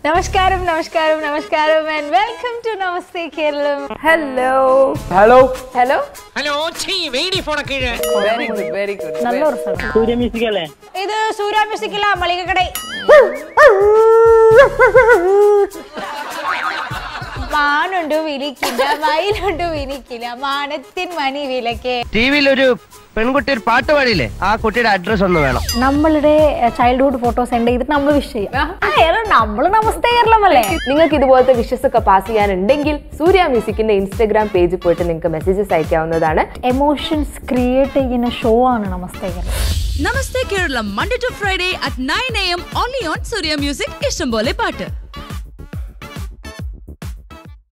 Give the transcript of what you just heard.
നമസ്കാരം നമസ്കാരം നമസ്കാരം and welcome to Namaste Keralam hello hello hello hello ഛീ വേടി ഫോണ കീഴ് വെരി ഗുഡ് വെരി ഗുഡ് നല്ലൊരു സ്ഥലം സൂര്യ മ്യൂസിക് അല്ലേ ഇത് സൂര്യ മ്യൂസിക്കില മളികക്കടை മാനുണ്ട് വിളിക്കില്ല മയിലുണ്ട് വിളിക്കില്ല മാനത്തിൻ മണി വിലക്കേ ടി വിയിൽ ഒരു പെൺകുട്ടി ഒരു പാട്ട് പാടിയില്ലേ ആ കുട്ടിയുടെ അഡ്രസ് ഒന്ന് വേണം നമ്മളുടെ ചൈൽഡ്ഹുഡ് ഫോട്ടോ സെൻഡ് ചെയ്തിട്ട് നമ്മൾ വിഷ് ചെയ്യാം നമ്മൾ നമസ്തേ കേരളം അല്ലേ നിങ്ങൾക്ക് ഇതുപോലത്തെ വിഷസ് ഒക്കെ പാസ് ചെയ്യാനുണ്ടെങ്കിൽ സൂര്യ മ്യൂസിക്കിന്റെ ഇൻസ്റ്റഗ്രാം പേജിൽ പോയിട്ട് നിങ്ങൾക്ക് മെസ്സേജസ് അയക്കാവുന്നതാണ് എമോഷൻസ് ക്രിയേറ്റ് ചെയ്യുന്ന ഷോ ആണ് Namaste Keralam Namaste Keralam Monday to Friday at nine A M only on Surya music ഇഷ്ടം പോലെ പാട്ട്